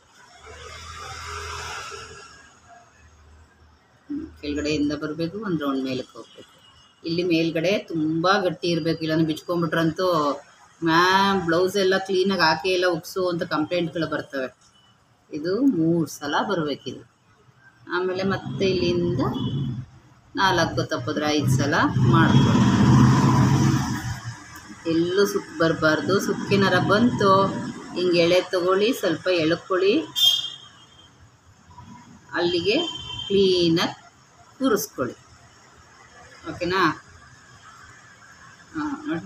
ಹ್ಮ್, ಕೆಳಗಡೆಯಿಂದ ಬರಬೇಕು ಒಂದು ರೌಂಡ್ ಮೇಲಕ್ಕೆ ಹೋಗ್ಬೇಕು ಇಲ್ಲಿ ಮೇಲ್ಗಡೆ ತುಂಬ ಗಟ್ಟಿ ಇರಬೇಕು ಇಲ್ಲಾಂದ್ರೆ ಬಿಚ್ಕೊಂಡ್ಬಿಟ್ರಂತೂ ಮ್ಯಾಮ್ ಬ್ಲೌಸ್ ಎಲ್ಲ ಕ್ಲೀನಾಗಿ ಹಾಕಿ ಎಲ್ಲ ಉಗ್ಸು ಅಂತ ಕಂಪ್ಲೇಂಟ್ಗಳು ಬರ್ತವೆ ಇದು ಮೂರು ಸಲ ಬರಬೇಕಿದು ಆಮೇಲೆ ಮತ್ತೆ ಇಲ್ಲಿಂದ ನಾಲ್ಕು ತಪ್ಪಿದ್ರೆ ಐದು ಸಲ ಮಾಡ್ಕೊಳ್ಳಿ ಎಲ್ಲೂ ಸುಕ್ ಬರಬಾರ್ದು ಸುಕ್ಕಿನರ ಬಂತು ಹಿಂಗೆ ಎಳೆ ತಗೊಳ್ಳಿ ಸ್ವಲ್ಪ ಎಳ್ಕೊಳ್ಳಿ ಅಲ್ಲಿಗೆ ಕ್ಲೀನಾಗಿ ಕೂರಿಸ್ಕೊಳ್ಳಿ ಓಕೆನಾ ಹಾಂ ನೋಡಿ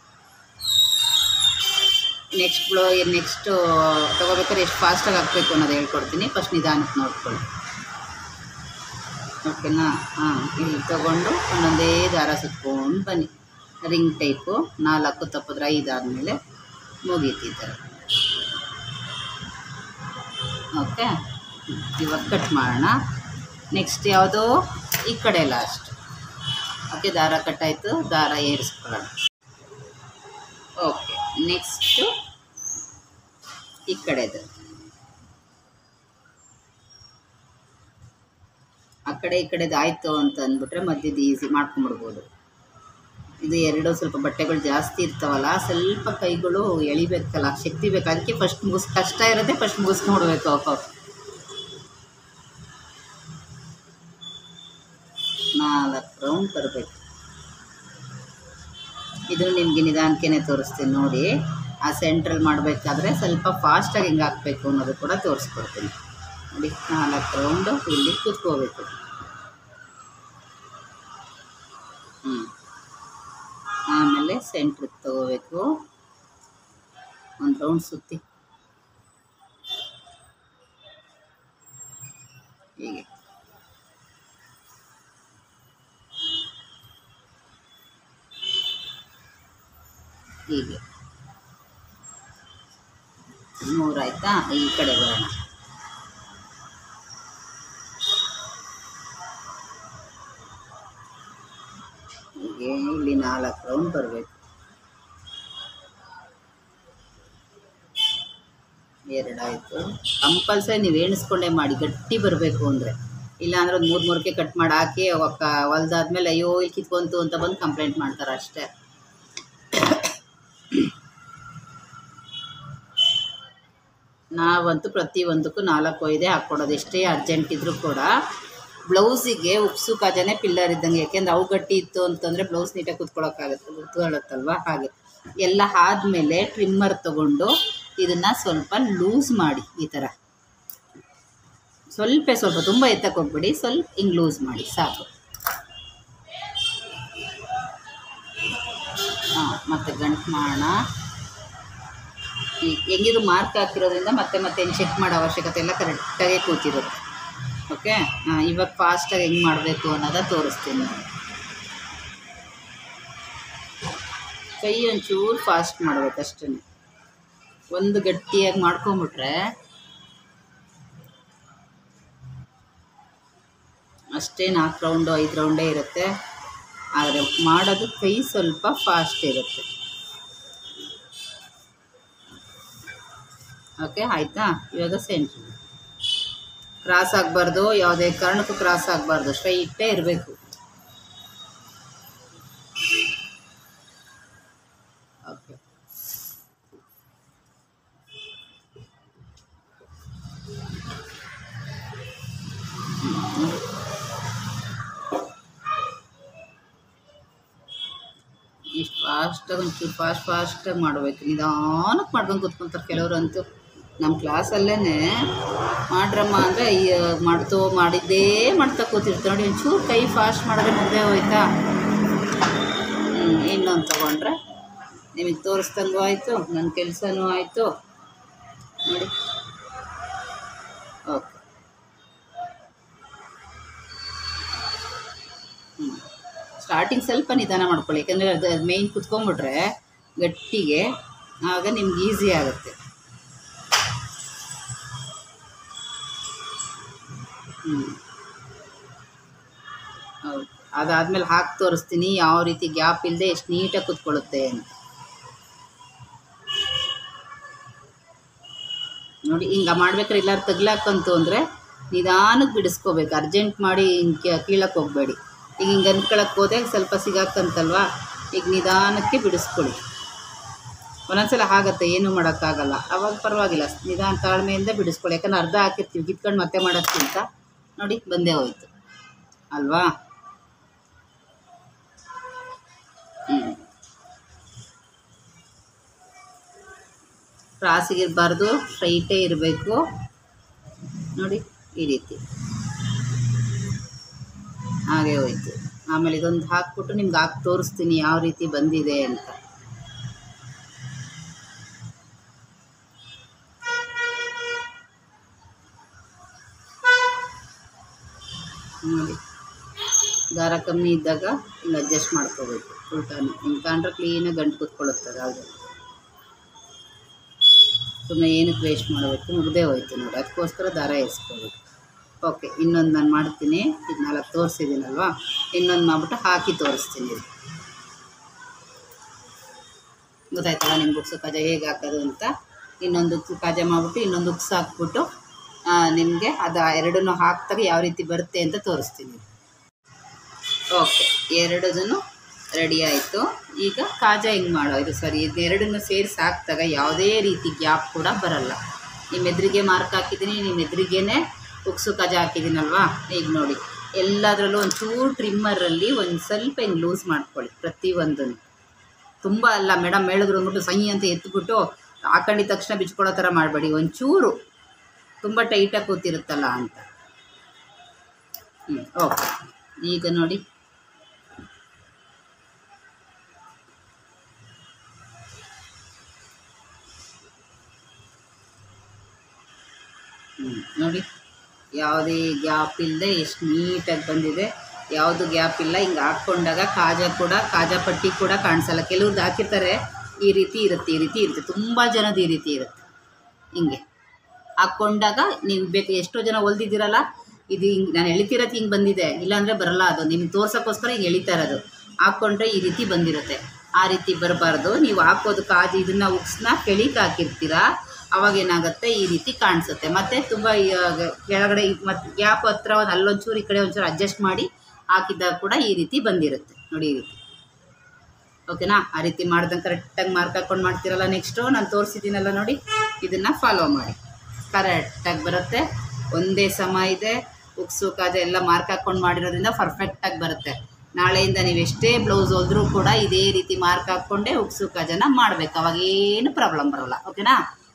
ನೆಕ್ಸ್ಟ್ ಬ್ಲೋ ನೆಕ್ಸ್ಟು ತೊಗೋಬೇಕಾದ್ರೆ ಎಷ್ಟು ಫಾಸ್ಟಾಗಿ ಹಾಕಬೇಕು ಅನ್ನೋದು ಹೇಳ್ಕೊಡ್ತೀನಿ ಫಸ್ಟ್ ನಿಧಾನಕ್ಕೆ ನೋಡ್ಕೊಳ್ಳಿ ಓಕೆನಾ ಹಾಂ ಇಲ್ಲಿ ತೊಗೊಂಡು ಒಂದೊಂದೇ ದಾರ ಸುತ್ಕೊಂಡು ಬನ್ನಿ ರಿಂಗ್ ಟೈಪು ನಾಲ್ಕು ತಪ್ಪಿದ್ರೆ ಐದು ಆದಮೇಲೆ ಮುಗೀತಿದ್ದಾರೆ ಓಕೆ ಇವಾಗ ಕಟ್ ಮಾಡೋಣ ನೆಕ್ಸ್ಟ್ ಯಾವುದು ಈ ಕಡೆ ಲಾಸ್ಟ್ ಓಕೆ ದಾರ ಕಟ್ಟಾಯಿತು ದಾರ ಏರಿಸ್ಕೊಳ್ಳೋಣ ಓಕೆ ನೆಕ್ಸ್ಟು ಈ ಕಡೆದು ಆ ಕಡೆ ಈ ಕಡೆದು ಆಯಿತು ಅಂತ ಅಂದ್ಬಿಟ್ರೆ ಮಧ್ಯದ ಈಸಿ ಮಾಡ್ಕೊಂಬಿಡ್ಬೋದು ಇದು ಎರಡು ಸ್ವಲ್ಪ ಬಟ್ಟೆಗಳು ಜಾಸ್ತಿ ಇರ್ತಾವಲ್ಲ ಸ್ವಲ್ಪ ಕೈಗಳು ಎಳಿಬೇಕಲ್ಲ ಶಕ್ತಿ ಬೇಕು ಅದಕ್ಕೆ ಫಸ್ಟ್ ಮುಗಿಸ್ ಕಷ್ಟ ಇರುತ್ತೆ ಫಸ್ಟ್ ಮುಗಿಸ್ಕೊಂಡ್ಬಿಡ್ಬೇಕು ಅಪ್ಪ ನಾಲ್ಕು ರೌಂಡ್ ಬರಬೇಕು ಇದು ನಿಮಗೆ ನಿಧಾನಕ್ಕೆ ತೋರಿಸ್ತೀನಿ ನೋಡಿ ಆ ಸೆಂಟ್ರಲ್ ಮಾಡಬೇಕಾದ್ರೆ ಸ್ವಲ್ಪ ಫಾಸ್ಟಾಗಿ ಹಿಂಗೆ ಹಾಕಬೇಕು ಅನ್ನೋದು ಕೂಡ ತೋರಿಸ್ಕೊಡ್ತೀನಿ ನೋಡಿ ನಾಲ್ಕು ರೌಂಡು ಇಲ್ಲಿ ಕೂತ್ಕೋಬೇಕು ಹ್ಞೂ ಆಮೇಲೆ ಸೆಂಟ್ರಿಗೆ ತಗೋಬೇಕು ಒಂದು ರೌಂಡ್ ಸುತ್ತಿ ಹೀಗೆ ಹೀಗೆ ಮೂರಾಯ್ತಾ ಈ ಕಡೆ ಬರೋಣ ಹೀಗೆ ಇಲ್ಲಿ ನಾಲ್ಕು ರೌಂಡ್ ಬರಬೇಕು ಎರಡಾಯಿತು ಕಂಪಲ್ಸರಿ ನೀವು ಎಣಿಸ್ಕೊಂಡೇ ಮಾಡಿ ಗಟ್ಟಿ ಬರಬೇಕು ಅಂದರೆ ಇಲ್ಲಾಂದ್ರೆ ಒಂದು ಮೂರು ಮೂರಕ್ಕೆ ಕಟ್ ಮಾಡಿ ಹಾಕಿ ಅವಕ್ಕ ಹೊಲ್ದಾದ್ಮೇಲೆ ಅಯ್ಯೋ ಇಲ್ಲಿ ಕಿತ್ಕೊಂತು ಅಂತ ಬಂದು ಕಂಪ್ಲೇಂಟ್ ಮಾಡ್ತಾರೆ ಅಷ್ಟೇ ನಾವಂತೂ ಪ್ರತಿಯೊಂದಕ್ಕೂ ನಾಲ್ಕು ಐದೇ ಹಾಕ್ಕೊಡೋದು ಎಷ್ಟೇ ಅರ್ಜೆಂಟ್ ಇದ್ದರೂ ಕೂಡ ಬ್ಲೌಸಿಗೆ ಉಪ್ಸು ಕಾಜಾನೆ ಪಿಲ್ಲರ್ ಇದ್ದಂಗೆ ಯಾಕೆಂದ್ರೆ ಅವು ಗಟ್ಟಿ ಇತ್ತು ಅಂತಂದರೆ ಬ್ಲೌಸ್ ನೀಟಾಗಿ ಕುತ್ಕೊಳ್ಳೋಕ್ಕಾಗತ್ತೆ ಕುತ್ಕೊಳ್ಳುತ್ತಲ್ವ ಹಾಗೆ ಎಲ್ಲ ಆದಮೇಲೆ ಟ್ರಿಮ್ಮರ್ ತಗೊಂಡು ಇದನ್ನು ಸ್ವಲ್ಪ ಲೂಸ್ ಮಾಡಿ ಈ ಥರ ಸ್ವಲ್ಪ ಸ್ವಲ್ಪ ತುಂಬ ಎತ್ತಕ್ಕೆ ಹೋಗ್ಬಿಡಿ ಸ್ವಲ್ಪ ಹಿಂಗೆ ಲೂಸ್ ಮಾಡಿ ಸಾಕು ಹಾಂ ಮತ್ತೆ ಗಂಟು ಮಾಡೋಣ ಈ ಹೆಂಗಿದು ಮಾರ್ಕ್ ಹಾಕಿರೋದ್ರಿಂದ ಮತ್ತೆ ಮತ್ತೆ ಚೆಕ್ ಮಾಡೋ ಅವಶ್ಯಕತೆ ಎಲ್ಲ ಕರೆಕ್ಟಾಗಿ ಕೂತಿರುತ್ತೆ ಓಕೆ ಹಾಂ ಇವಾಗ ಫಾಸ್ಟಾಗಿ ಹೆಂಗೆ ಮಾಡಬೇಕು ಅನ್ನೋದ ತೋರಿಸ್ತೀನಿ ಕೈ ಒಂಚೂರು ಫಾಸ್ಟ್ ಮಾಡ್ಬೇಕಷ್ಟೇ ಒಂದು ಗಟ್ಟಿಯಾಗಿ ಮಾಡ್ಕೊಂಬಿಟ್ರೆ ಅಷ್ಟೇ ನಾಲ್ಕು ರೌಂಡು ಐದು ರೌಂಡೇ ಇರುತ್ತೆ ಆದರೆ ಮಾಡೋದು ಕೈ ಸ್ವಲ್ಪ ಫಾಸ್ಟ್ ಇರುತ್ತೆ ಓಕೆ ಆಯಿತಾ ಇವಾಗ ಸೆಂಟ್ರ್ ಕ್ರಾಸ್ ಆಗಬಾರ್ದು ಯಾವುದೇ ಕಾರಣಕ್ಕೂ ಕ್ರಾಸ್ ಆಗಬಾರ್ದು ಸ್ಟ್ರೈಟೇ ಇರಬೇಕು ಓಕೆ ಇಷ್ಟು ಫಾಸ್ಟಾಗಿ ಒಂಚೂರು ಫಾಸ್ಟ್ ಫಾಸ್ಟಾಗಿ ಮಾಡಬೇಕು ನಿಧಾನಕ್ಕೆ ಮಾಡ್ಕೊಂಡು ಕೂತ್ಕೊಂತಾರೆ ಕೆಲವರು ಅಂತೂ ನಮ್ಮ ಕ್ಲಾಸಲ್ಲೇ ಮಾಡ್ರಮ್ಮ ಅಂದರೆ ಮಾಡ್ತೋ ಮಾಡಿದ್ದೇ ಮಾಡ್ತಾ ಕೂತಿರ್ತಾರೆ ನೋಡಿ ಒಂಚೂರು ಕೈ ಫಾಸ್ಟ್ ಮಾಡಿದ್ರೆ ಮುಗ್ದೇ ಹೋಯ್ತಾ ಹ್ಞೂ ಇನ್ನೊಂದು ತೊಗೊಂಡ್ರೆ ನಿಮಗೆ ತೋರಿಸ್ದಂಗೂ ಆಯಿತು ನನ್ನ ಕೆಲಸನೂ ಆಯಿತು ನೋಡಿ ಓಕೆ ಹ್ಞೂ ಸ್ಟಾರ್ಟಿಂಗ್ ಸ್ವಲ್ಪ ನಿಧಾನ ಮಾಡ್ಕೊಳ್ಳಿ ಯಾಕಂದರೆ ಅದು ಮೇಯ್ನ್ ಕುತ್ಕೊಂಡ್ಬಿಟ್ರೆ ಗಟ್ಟಿಗೆ ಆಗ ನಿಮ್ಗೆ ಈಸಿ ಆಗುತ್ತೆ ಹ್ಞೂ ಹೌದು ಅದಾದಮೇಲೆ ಹಾಕಿ ತೋರಿಸ್ತೀನಿ ಯಾವ ರೀತಿ ಗ್ಯಾಪ್ ಇಲ್ಲದೆ ಎಷ್ಟು ನೀಟಾಗಿ ಕುತ್ಕೊಳ್ಳುತ್ತೆ ಅಂತ ನೋಡಿ ಹಿಂಗೆ ಮಾಡ್ಬೇಕಾದ್ರೆ ಎಲ್ಲರೂ ತಗ್ಲಾಕಂತು ಅಂದರೆ ನಿಧಾನಕ್ಕೆ ಬಿಡಿಸ್ಕೋಬೇಕು ಅರ್ಜೆಂಟ್ ಮಾಡಿ ಹಿಂಗೆ ಕೀಳಕ್ಕೆ ಹೋಗಬೇಡಿ ಈಗ ಹಿಂಗೆ ಅನ್ಕೊಳಕ್ಕೆ ಹೋದೆ ಸ್ವಲ್ಪ ಸಿಗಾಕಂತಲ್ವಾ ಈಗ ನಿಧಾನಕ್ಕೆ ಬಿಡಿಸ್ಕೊಳ್ಳಿ ಒಂದೊಂದ್ಸಲ ಆಗತ್ತೆ ಏನೂ ಮಾಡೋಕ್ಕಾಗಲ್ಲ ಅವಾಗ ಪರವಾಗಿಲ್ಲ ನಿಧಾನ ತಾಳ್ಮೆಯಿಂದ ಬಿಡಿಸ್ಕೊಳ್ಳಿ ಯಾಕಂದ್ರೆ ಅರ್ಧ ಹಾಕಿರ್ತೀವಿ ಕಿತ್ಕೊಂಡು ಮತ್ತೆ ಮಾಡೋದ್ಕಿಂತ ನೋಡಿ ಬಂದೇ ಹೋಯ್ತು ಅಲ್ವಾ ಹ್ಞೂ ಕ್ರಾಸಿಗಿರಬಾರ್ದು ಸ್ಟ್ರೈಟೇ ಇರಬೇಕು ನೋಡಿ ಈ ರೀತಿ ಹಾಗೆ ಹೋಯ್ತು ಆಮೇಲೆ ಇದೊಂದು ಹಾಕ್ಬಿಟ್ಟು ನಿಮ್ಗೆ ಹಾಕಿ ತೋರಿಸ್ತೀನಿ ಯಾವ ರೀತಿ ಬಂದಿದೆ ಅಂತ ನೋಡಿ ದಾರ ಕಮ್ಮಿ ಇದ್ದಾಗ ಹಿಂಗೆ ಅಡ್ಜಸ್ಟ್ ಮಾಡ್ಕೋಬೇಕು ಉಲ್ಟಾನು ಹಿಂಗೆ ಕಂಡ್ರೆ ಕ್ಲೀನಾಗಿ ಗಂಟು ಕೂತ್ಕೊಳ್ಳುತ್ತದೆ ಅದು ಸುಮ್ಮನೆ ಏನಕ್ಕೆ ವೇಸ್ಟ್ ಮಾಡಬೇಕು ಮುಗ್ದೇ ಹೋಯ್ತು ನೋಡಿ ಅದಕ್ಕೋಸ್ಕರ ದಾರ ಎಸ್ಕೋಬೇಕು ಓಕೆ ಇನ್ನೊಂದು ನಾನು ಮಾಡ್ತೀನಿ ಇದು ನಾಲ್ಕು ತೋರಿಸಿದ್ದೀನಲ್ವಾ ಇನ್ನೊಂದು ಮಾಡ್ಬಿಟ್ಟು ಹಾಕಿ ತೋರಿಸ್ತೀನಿ ಇದು ಗೊತ್ತಾಯ್ತಲ್ಲ ನಿಮ್ಗೆ ಉಕ್ಸು ಕಾಜ ಹೇಗೆ ಹಾಕೋದು ಅಂತ ಇನ್ನೊಂದು ಉಕ್ಸು ಕಾಜ ಮಾಡಿಬಿಟ್ಟು ಇನ್ನೊಂದು ಉಕ್ಸು ಹಾಕ್ಬಿಟ್ಟು ನಿಮಗೆ ಅದು ಎರಡನ್ನೂ ಹಾಕ್ದಾಗ ಯಾವ ರೀತಿ ಬರುತ್ತೆ ಅಂತ ತೋರಿಸ್ತೀನಿ ಓಕೆ ಎರಡದನ್ನು ರೆಡಿ ಆಯಿತು ಈಗ ಕಾಜ ಹಿಂಗೆ ಮಾಡೋ ಇದು ಸರಿ ಇದೆರಡನ್ನು ಸೇರಿಸಿ ಹಾಕ್ದಾಗ ಯಾವುದೇ ರೀತಿ ಗ್ಯಾಪ್ ಕೂಡ ಬರಲ್ಲ ನಿಮ್ಮ ಎದುರಿಗೆ ಮಾರ್ಕ್ ಹಾಕಿದ್ದೀನಿ ನಿಮ್ಮ ಎದುರಿಗೇನೆ ಉಕ್ಸು ಕಾಜ ಹಾಕಿದ್ದೀನಲ್ವಾ ಈಗ ನೋಡಿ ಎಲ್ಲದರಲ್ಲೂ ಒಂದು ಚೂರು ಟ್ರಿಮ್ಮರಲ್ಲಿ ಒಂದು ಸ್ವಲ್ಪ ಹಿಂಗೆ ಲೂಸ್ ಮಾಡ್ಕೊಳ್ಳಿ ಪ್ರತಿಯೊಂದನ್ನು ತುಂಬ ಅಲ್ಲ ಮೇಡಮ್ ಹೇಳಿದ್ರು ಅಂದ್ಬಿಟ್ಟು ಸೈ ಅಂತ ಎತ್ಬಿಟ್ಟು ಹಾಕೊಂಡಿದ ತಕ್ಷಣ ಬಿಚ್ಕೊಳ್ಳೋ ಥರ ಮಾಡಬೇಡಿ ಒಂಚೂರು ತುಂಬ ಟೈಟಾಗಿ ಕೂತಿರುತ್ತಲ್ಲ ಅಂತ ಹ್ಞೂ ಓಕೆ ಈಗ ನೋಡಿ ಹ್ಞೂ ನೋಡಿ ಯಾವುದೇ ಗ್ಯಾಪ್ ಇಲ್ಲದೆ ಎಷ್ಟು ನೀಟಾಗಿ ಬಂದಿದೆ ಯಾವುದು ಗ್ಯಾಪ್ ಇಲ್ಲ ಹಿಂಗೆ ಹಾಕ್ಕೊಂಡಾಗ ಕಾಜಾ ಕೂಡ ಕಾಜಾ ಪಟ್ಟಿ ಕೂಡ ಕಾಣಿಸಲ್ಲ ಕೆಲವ್ರದ್ದು ಹಾಕಿರ್ತಾರೆ ಈ ರೀತಿ ಇರುತ್ತೆ ಈ ರೀತಿ ಇರುತ್ತೆ ತುಂಬ ಜನದ ಈ ರೀತಿ ಇರುತ್ತೆ ಹಿಂಗೆ ಹಾಕ್ಕೊಂಡಾಗ ನೀವು ಬೇಕು ಎಷ್ಟೋ ಜನ ಹೊಲ್ದಿದ್ದೀರಲ್ಲ ಇದು ಹಿಂಗೆ ನಾನು ಎಳಿತಿರೋದು ಹಿಂಗೆ ಬಂದಿದೆ ಇಲ್ಲಾಂದರೆ ಬರಲ್ಲ ಅದು ನಿಮ್ಗೆ ತೋರ್ಸೋಕ್ಕೋಸ್ಕರ ಹಿಂಗೆ ಎಳಿತಾ ಇರೋದು ಹಾಕ್ಕೊಂಡ್ರೆ ಈ ರೀತಿ ಬಂದಿರುತ್ತೆ ಆ ರೀತಿ ಬರಬಾರ್ದು ನೀವು ಹಾಕೋದು ಕಾಜು ಇದನ್ನು ಉಕ್ಸ್ನ ಕೆಳಿಕ್ ಹಾಕಿರ್ತೀರಾ ಅವಾಗ ಏನಾಗುತ್ತೆ ಈ ರೀತಿ ಕಾಣಿಸುತ್ತೆ ಮತ್ತು ತುಂಬ ಕೆಳಗಡೆ ಮತ್ತು ಗ್ಯಾಪ್ ಹತ್ರ ಒಂದು ಅಲ್ಲೊಂಚೂರು ಈ ಕಡೆ ಒಂಚೂರು ಅಡ್ಜಸ್ಟ್ ಮಾಡಿ ಹಾಕಿದಾಗ ಕೂಡ ಈ ರೀತಿ ಬಂದಿರುತ್ತೆ ನೋಡಿ ಈ ರೀತಿ ಓಕೆನಾ ಆ ರೀತಿ ಮಾಡ್ದಂಗೆ ಕರೆಕ್ಟಾಗಿ ಮಾರ್ಕ್ ಹಾಕ್ಕೊಂಡು ಮಾಡ್ತೀರಲ್ಲ ನೆಕ್ಸ್ಟು ನಾನು ತೋರಿಸಿದ್ದೀನಲ್ಲ ನೋಡಿ ಇದನ್ನು ಫಾಲೋ ಮಾಡಿ ಕರೆಕ್ಟಾಗಿ ಬರುತ್ತೆ ಒಂದೇ ಸಮ ಇದೆ ಉಕ್ಸು ಕಾಜ ಎಲ್ಲ ಮಾರ್ಕ್ ಹಾಕ್ಕೊಂಡು ಮಾಡಿರೋದ್ರಿಂದ ಪರ್ಫೆಕ್ಟಾಗಿ ಬರುತ್ತೆ ನಾಳೆಯಿಂದ ನೀವು ಎಷ್ಟೇ ಬ್ಲೌಸ್ ಹೊಲ್ದ್ರೂ ಕೂಡ ಇದೇ ರೀತಿ ಮಾರ್ಕ್ ಹಾಕ್ಕೊಂಡೇ ಉಕ್ಸು ಕಾಜನ ಮಾಡಬೇಕು ಅವಾಗ ಏನು ಪ್ರಾಬ್ಲಮ್ ಬರೋಲ್ಲ ಓಕೆನಾ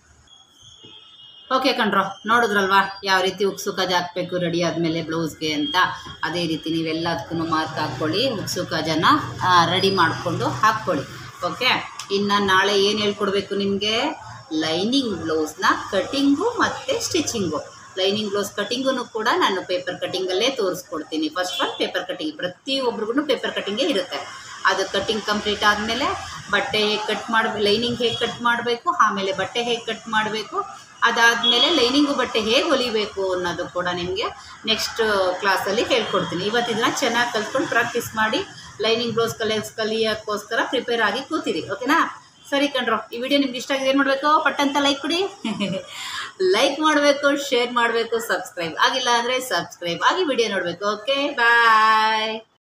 ಓಕೆ ಕಣ್ರೋ ನೋಡಿದ್ರಲ್ವಾ ಯಾವ ರೀತಿ ಉಕ್ಸು ಕಾಜ ಹಾಕಬೇಕು ರೆಡಿ ಆದಮೇಲೆ ಬ್ಲೌಸ್ಗೆ ಅಂತ ಅದೇ ರೀತಿ ನೀವೆಲ್ಲದಕ್ಕೂ ಮಾರ್ಕ್ ಹಾಕ್ಕೊಳ್ಳಿ ಉಕ್ಸು ಕಾಜನ ರೆಡಿ ಮಾಡಿಕೊಂಡು ಹಾಕ್ಕೊಳ್ಳಿ ಓಕೆ ಇನ್ನು ನಾಳೆ ಏನು ಹೇಳ್ಕೊಡ್ಬೇಕು ನಿಮಗೆ ಲೈನಿಂಗ್ ಬ್ಲೌಸ್ನ ಕಟಿಂಗು ಮತ್ತು ಸ್ಟಿಚಿಂಗು ಲೈನಿಂಗ್ ಬ್ಲೌಸ್ ಕಟಿಂಗು ಕೂಡ ನಾನು ಪೇಪರ್ ಕಟಿಂಗಲ್ಲೇ ತೋರಿಸ್ಕೊಡ್ತೀನಿ ಫಸ್ಟ್ ಒನ್ ಪೇಪರ್ ಕಟಿಂಗ್ ಪ್ರತಿಯೊಬ್ರಿಗೂ ಪೇಪರ್ ಕಟಿಂಗೇ ಇರುತ್ತೆ ಅದು ಕಟಿಂಗ್ ಕಂಪ್ಲೀಟ್ ಆದಮೇಲೆ ಬಟ್ಟೆ ಹೇಗೆ ಕಟ್ ಮಾಡಬೇಕು ಲೈನಿಂಗ್ ಹೇಗೆ ಕಟ್ ಮಾಡಬೇಕು ಆಮೇಲೆ ಬಟ್ಟೆ ಹೇಗೆ ಕಟ್ ಮಾಡಬೇಕು ಅದಾದಮೇಲೆ ಲೈನಿಂಗು ಬಟ್ಟೆ ಹೇಗೆ ಹೊಲಿಬೇಕು ಅನ್ನೋದು ಕೂಡ ನಿಮಗೆ ನೆಕ್ಸ್ಟ್ ಕ್ಲಾಸಲ್ಲಿ ಹೇಳ್ಕೊಡ್ತೀನಿ ಇವತ್ತು ಇದನ್ನ ಚೆನ್ನಾಗಿ ಕಲ್ತ್ಕೊಂಡು ಪ್ರಾಕ್ಟೀಸ್ ಮಾಡಿ ಲೈನಿಂಗ್ ಬ್ಲೌಸ್ ಕಲಿಯಸ್ ಕಲಿಯೋಕ್ಕೋಸ್ಕರ ಪ್ರಿಪೇರ್ ಆಗಿ ಕೂತಿರಿ ಓಕೆನಾ ಸರಿ ಕಣ್ರೋ ಈ ವಿಡಿಯೋ ನಿಮ್ಗೆ ಇಷ್ಟ ಆಗಿದೆ ಏನು ಮಾಡಬೇಕು ಪಟ್ಟಂತ ಲೈಕ್ ಕೊಡಿ ಲೈಕ್ ಮಾಡಬೇಕು ಶೇರ್ ಮಾಡಬೇಕು ಸಬ್ಸ್ಕ್ರೈಬ್ ಆಗಿಲ್ಲ ಅಂದರೆ ಸಬ್ಸ್ಕ್ರೈಬ್ ಆಗಿ ವಿಡಿಯೋ ನೋಡಬೇಕು ಓಕೆ ಬಾಯ್